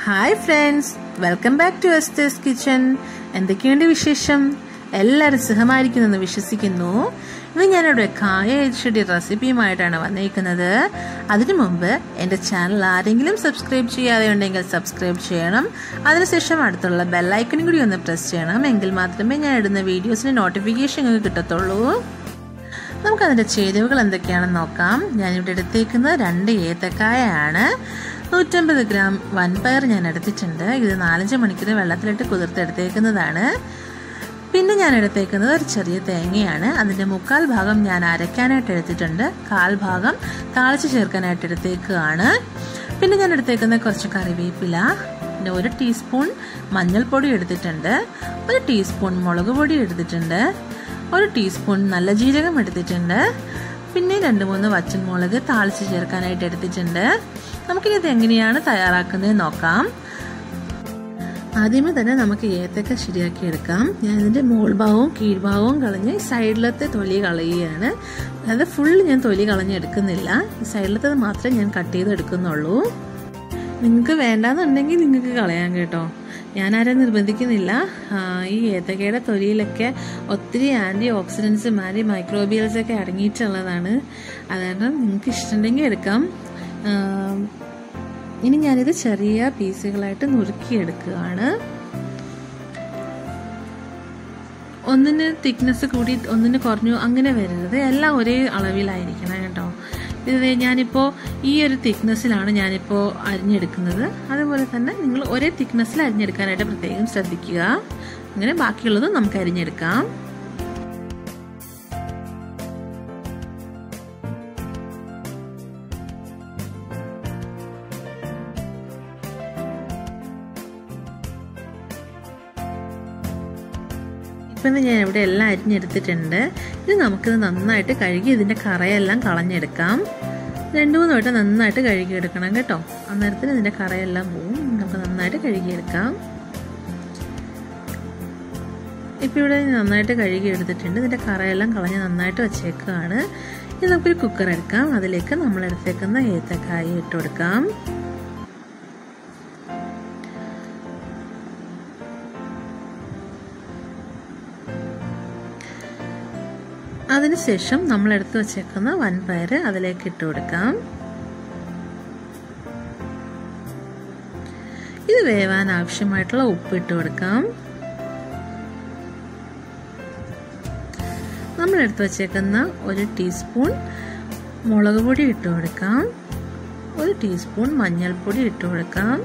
hi friends welcome back to Esther's kitchen എന്തൊക്കെയുണ്ട് വിശേഷം എല്ലാവരും സുഖമായിരിക്കുന്നെന്ന് വിശ്വസിക്കുന്നു ഇന്ന് ഞാനിവിടെ കായ എരിച്ചടി റെസിപ്പിയുമായിട്ടാണ് വന്നിരിക്കുന്നത് അതിനു മുമ്പ് എൻ്റെ ചാനൽ ആരെങ്കിലും സബ്സ്ക്രൈബ് ചെയ്യാതെ ഉണ്ടെങ്കിൽ സബ്സ്ക്രൈബ് ചെയ്യണം അതിനുശേഷം അടുത്തുള്ള ബെല്ലൈക്കനും കൂടി ഒന്ന് പ്രസ് ചെയ്യണം എങ്കിൽ മാത്രമേ ഞാൻ ഇടുന്ന വീഡിയോസിന് നോട്ടിഫിക്കേഷൻ നിങ്ങൾക്ക് കിട്ടത്തുള്ളൂ നമുക്കതിൻ്റെ ചേരുവകൾ എന്തൊക്കെയാണെന്ന് നോക്കാം ഞാനിവിടെ എടുത്തേക്കുന്നത് രണ്ട് ഏത്തക്കായാണ് നൂറ്റമ്പത് ഗ്രാം വൻപയർ ഞാൻ എടുത്തിട്ടുണ്ട് ഇത് നാലഞ്ച് മണിക്കൂർ വെള്ളത്തിലിട്ട് കുതിർത്തെടുത്തേക്കുന്നതാണ് പിന്നെ ഞാൻ എടുത്തേക്കുന്നത് ഒരു ചെറിയ തേങ്ങയാണ് അതിൻ്റെ മുക്കാൽ ഭാഗം ഞാൻ അരയ്ക്കാനായിട്ട് എടുത്തിട്ടുണ്ട് കാൽ ഭാഗം താളിച്ച് ചേർക്കാനായിട്ട് എടുത്തേക്കുകയാണ് പിന്നെ ഞാൻ എടുത്തേക്കുന്നത് കുറച്ച് കറിവേപ്പില പിന്നെ ഒരു ടീസ്പൂൺ മഞ്ഞൾപ്പൊടി എടുത്തിട്ടുണ്ട് ഒരു ടീസ്പൂൺ മുളക് പൊടി എടുത്തിട്ടുണ്ട് ഒരു ടീസ്പൂൺ നല്ല ജീരകം എടുത്തിട്ടുണ്ട് പിന്നെ രണ്ട് മൂന്ന് വച്ചൻമുളക് താളിച്ച് ചേർക്കാനായിട്ട് എടുത്തിട്ടുണ്ട് നമുക്കിനി ഇത് എങ്ങനെയാണ് തയ്യാറാക്കുന്നത് നോക്കാം ആദ്യമേ തന്നെ നമുക്ക് ഏത്തക്ക ശരിയാക്കി എടുക്കാം ഞാൻ ഇതിൻ്റെ മോൾഭാഗവും കീഴ്ഭാഗവും കളഞ്ഞ് സൈഡിലത്തെ തൊലി കളയുകയാണ് അതായത് ഫുള്ള് ഞാൻ തൊലി കളഞ്ഞെടുക്കുന്നില്ല ഈ സൈഡിലത്തത് മാത്രമേ ഞാൻ കട്ട് ചെയ്ത് എടുക്കുന്നുള്ളൂ നിങ്ങൾക്ക് വേണ്ടാന്നുണ്ടെങ്കിൽ നിങ്ങൾക്ക് കളയാം കേട്ടോ ഞാൻ ആരും നിർബന്ധിക്കുന്നില്ല ഈ ഏത്തക്കയുടെ തൊലിയിലൊക്കെ ഒത്തിരി ആൻറ്റി ഓക്സിഡൻസും ആൻറ്റി മൈക്രോബിയൽസ് ഒക്കെ അടങ്ങിയിട്ടുള്ളതാണ് അതുകാരണം നിങ്ങൾക്ക് ഇഷ്ടമുണ്ടെങ്കിൽ എടുക്കാം ഇനി ഞാനിത് ചെറിയ പീസുകളായിട്ട് നുറുക്കിയെടുക്കുകയാണ് ഒന്നിന് തിക്നെസ് കൂടി ഒന്നിന് കുറഞ്ഞു അങ്ങനെ വരരുത് എല്ലാം ഒരേ അളവിലായിരിക്കണം കേട്ടോ ഇത് ഞാനിപ്പോൾ ഈ ഒരു തിക്നെസ്സിലാണ് ഞാനിപ്പോൾ അരിഞ്ഞെടുക്കുന്നത് അതുപോലെ തന്നെ നിങ്ങൾ ഒരേ തിക്നെസ്സിൽ അരിഞ്ഞെടുക്കാനായിട്ട് പ്രത്യേകം ശ്രദ്ധിക്കുക അങ്ങനെ ബാക്കിയുള്ളതും നമുക്ക് അരിഞ്ഞെടുക്കാം ഇപ്പം ഞാൻ ഇവിടെ എല്ലാം അരിഞ്ഞെടുത്തിട്ടുണ്ട് ഇത് നമുക്കിത് നന്നായിട്ട് കഴുകി ഇതിൻ്റെ കറയെല്ലാം കളഞ്ഞെടുക്കാം രണ്ട് മൂന്ന് വട്ടം നന്നായിട്ട് കഴുകിയെടുക്കണം കേട്ടോ അന്നേരത്തിന് ഇതിൻ്റെ കറയെല്ലാം പോവും നമുക്ക് നന്നായിട്ട് കഴുകിയെടുക്കാം ഇപ്പം ഇവിടെ നന്നായിട്ട് കഴുകി എടുത്തിട്ടുണ്ട് ഇതിൻ്റെ കറയെല്ലാം കളഞ്ഞ് നന്നായിട്ട് വെച്ചേക്കുകയാണ് ഇനി നമുക്കൊരു കുക്കർ എടുക്കാം അതിലേക്ക് നമ്മൾ എടുത്തേക്കുന്ന ഏത്തക്കായ ഇട്ട് കൊടുക്കാം അതിനുശേഷം നമ്മൾ എടുത്തു വച്ചേക്കുന്ന വൻപയർ അതിലേക്ക് ഇട്ട് കൊടുക്കാം ഇത് വേവാൻ ആവശ്യമായിട്ടുള്ള ഉപ്പ് ഇട്ട് കൊടുക്കാം നമ്മൾ എടുത്തു വച്ചേക്കുന്ന ഒരു ടീസ്പൂൺ മുളക് പൊടി ഇട്ട് കൊടുക്കാം ഒരു ടീസ്പൂൺ മഞ്ഞൾപ്പൊടി ഇട്ട് കൊടുക്കാം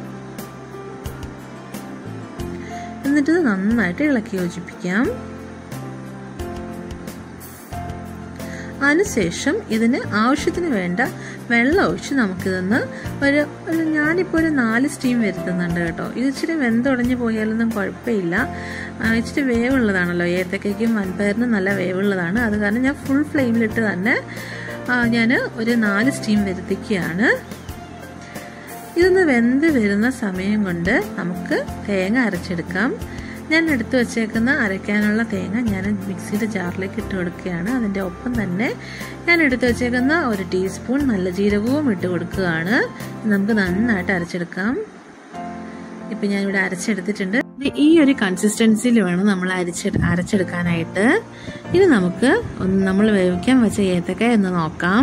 എന്നിട്ട് ഇത് നന്നായിട്ട് ഇളക്കി യോജിപ്പിക്കാം അതിനുശേഷം ഇതിന് ആവശ്യത്തിന് വേണ്ട വെള്ളം ഒഴിച്ച് നമുക്കിതൊന്ന് ഒരു ഒരു ഞാനിപ്പോൾ ഒരു നാല് സ്റ്റീം വരുത്തുന്നുണ്ട് കേട്ടോ ഇത് ഇച്ചിരി വെന്തുടഞ്ഞ് പോയാലൊന്നും കുഴപ്പമില്ല ഇച്ചിരി വേവുള്ളതാണല്ലോ ഏത്തക്കയ്ക്കും വൻപയറിനും നല്ല വേവുള്ളതാണ് അത് കാരണം ഞാൻ ഫുൾ ഫ്ലെയിമിലിട്ട് തന്നെ ഞാൻ ഒരു നാല് സ്റ്റീം വരുത്തിക്കുകയാണ് ഇതൊന്ന് വെന്ത് വരുന്ന സമയം കൊണ്ട് നമുക്ക് തേങ്ങ അരച്ചെടുക്കാം ഞാൻ എടുത്തു വച്ചേക്കുന്ന അരയ്ക്കാനുള്ള തേങ്ങ ഞാൻ മിക്സിയുടെ ജാറിലേക്ക് ഇട്ട് കൊടുക്കുകയാണ് അതിൻ്റെ ഒപ്പം തന്നെ ഞാൻ എടുത്തു വച്ചേക്കുന്ന ഒരു ടീസ്പൂൺ നല്ല ജീരകവും ഇട്ട് കൊടുക്കുകയാണ് നമുക്ക് നന്നായിട്ട് അരച്ചെടുക്കാം ഇപ്പം ഞാനിവിടെ അരച്ചെടുത്തിട്ടുണ്ട് ഈ ഒരു കൺസിസ്റ്റൻസിയിൽ വേണം നമ്മൾ അരച്ച് അരച്ചെടുക്കാനായിട്ട് ഇനി നമുക്ക് ഒന്ന് നമ്മൾ വേവിക്കാൻ വെച്ച ഏത്തക്ക എന്ന് നോക്കാം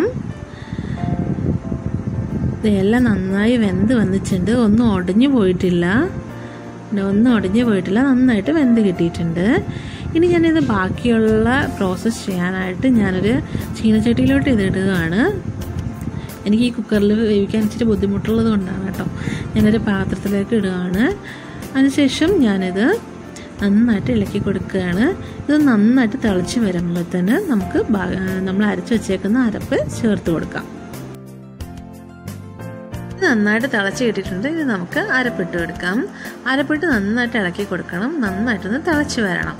ഇതെല്ലാം നന്നായി വെന്ത് വന്നിട്ടുണ്ട് ഒന്നും ഒടിഞ്ഞു പോയിട്ടില്ല ഒന്നും ഒടിഞ്ഞു പോയിട്ടില്ല നന്നായിട്ട് വെന്ത് കിട്ടിയിട്ടുണ്ട് ഇനി ഞാനിത് ബാക്കിയുള്ള പ്രോസസ്സ് ചെയ്യാനായിട്ട് ഞാനൊരു ചീനച്ചട്ടിയിലോട്ട് ഇത് ഇടുകയാണ് എനിക്ക് ഈ കുക്കറിൽ വേവിക്കാൻ ഇച്ചിരി ബുദ്ധിമുട്ടുള്ളത് കൊണ്ടാണ് കേട്ടോ ഞാനൊരു പാത്രത്തിലേക്ക് ഇടുകയാണ് അതിനുശേഷം ഞാനിത് നന്നായിട്ട് ഇളക്കി കൊടുക്കുകയാണ് ഇത് നന്നായിട്ട് തിളച്ച് വരുമ്പോഴത്തേന് നമുക്ക് നമ്മൾ അരച്ച് വെച്ചേക്കുന്ന അരപ്പ് ചേർത്ത് കൊടുക്കാം ഇത് നന്നായിട്ട് തിളച്ച് കിട്ടിയിട്ടുണ്ട് ഇത് നമുക്ക് അരപ്പിട്ട് കൊടുക്കാം അരപ്പിട്ട് നന്നായിട്ട് ഇളക്കി കൊടുക്കണം നന്നായിട്ടൊന്ന് തിളച്ച് വരണം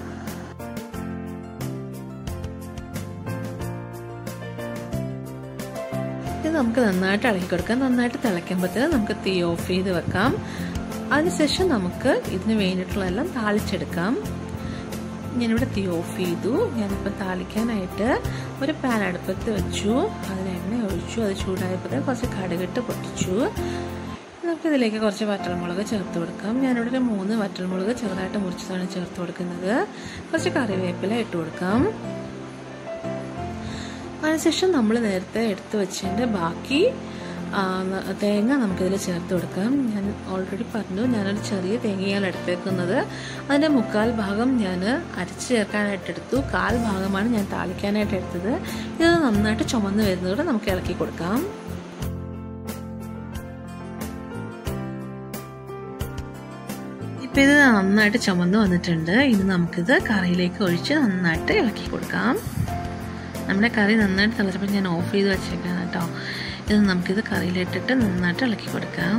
ഇത് നമുക്ക് നന്നായിട്ട് ഇളക്കി കൊടുക്കാം നന്നായിട്ട് തിളയ്ക്കുമ്പോഴത്തേന് നമുക്ക് തീ ഓഫ് ചെയ്ത് വെക്കാം അതിനുശേഷം നമുക്ക് ഇതിന് വേണ്ടിയിട്ടുള്ള എല്ലാം താളിച്ചെടുക്കാം ഞാനിവിടെ തീ ഓഫ് ചെയ്തു ഞാനിപ്പോൾ താളിക്കാനായിട്ട് ഒരു പാൻ അടുപ്പത്ത് വെച്ചു അതിൽ എണ്ണ ഒഴിച്ചു അത് ചൂടായപ്പോൾ കുറച്ച് കടുകിട്ട് പൊട്ടിച്ചു നമുക്കിതിലേക്ക് കുറച്ച് വറ്റൽമുളക് ചേർത്ത് കൊടുക്കാം ഞാനിവിടെ ഒരു മൂന്ന് വറ്റൽമുളക് ചെറുതായിട്ട് മുറിച്ചതാണ് ചേർത്ത് കൊടുക്കുന്നത് കുറച്ച് കറിവേപ്പില ഇട്ട് കൊടുക്കാം അതിനുശേഷം നമ്മൾ നേരത്തെ എടുത്തു വെച്ചതിൻ്റെ ബാക്കി തേങ്ങ നമുക്കിതിൽ ചേർത്ത് കൊടുക്കാം ഞാൻ ഓൾറെഡി പറഞ്ഞു ഞാനൊരു ചെറിയ തേങ്ങയാണ് എടുത്തേക്കുന്നത് അതിൻ്റെ മുക്കാൽ ഭാഗം ഞാൻ അരച്ച് ചേർക്കാനായിട്ട് എടുത്തു കാൽ ഭാഗമാണ് ഞാൻ താളിക്കാനായിട്ട് എടുത്തത് ഇത് നന്നായിട്ട് ചുമന്ന് വരുന്നതോടെ നമുക്ക് ഇളക്കി കൊടുക്കാം ഇപ്പം ഇത് നന്നായിട്ട് ചുമന്ന് വന്നിട്ടുണ്ട് ഇനി നമുക്കിത് കറിയിലേക്ക് ഒഴിച്ച് നന്നായിട്ട് ഇളക്കി കൊടുക്കാം നമ്മുടെ കറി നന്നായിട്ട് തിളച്ചപ്പോൾ ഞാൻ ഓഫ് ചെയ്ത് വെച്ചേക്കാം കേട്ടോ ഇത് നമുക്കിത് കറിയിലിട്ടിട്ട് നന്നായിട്ട് ഇളക്കി കൊടുക്കാം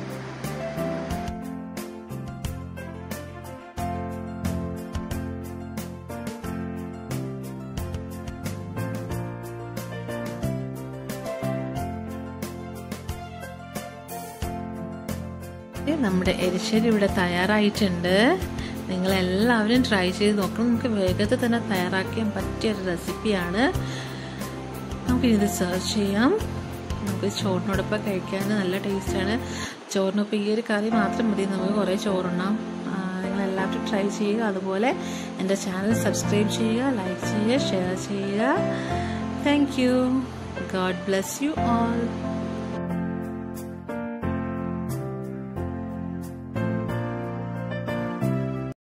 നമ്മുടെ എരിശ്ശേരി ഇവിടെ തയ്യാറായിട്ടുണ്ട് നിങ്ങളെല്ലാവരും ട്രൈ ചെയ്ത് നോക്കണം നമുക്ക് വേഗത്തിൽ തന്നെ തയ്യാറാക്കാൻ പറ്റിയ ഒരു റെസിപ്പിയാണ് നമുക്കിത് സെർവ് ചെയ്യാം നമുക്ക് ചോറിനോടൊപ്പം കഴിക്കാൻ നല്ല ടേസ്റ്റാണ് ചോറിനൊപ്പം ഈ ഒരു കറി മാത്രം മതി നമുക്ക് കുറേ ചോറുണ്ണാം നിങ്ങളെല്ലാവരും ട്രൈ ചെയ്യുക അതുപോലെ എൻ്റെ ചാനൽ സബ്സ്ക്രൈബ് ചെയ്യുക ലൈക്ക് ചെയ്യുക ഷെയർ ചെയ്യുക thank you God bless you all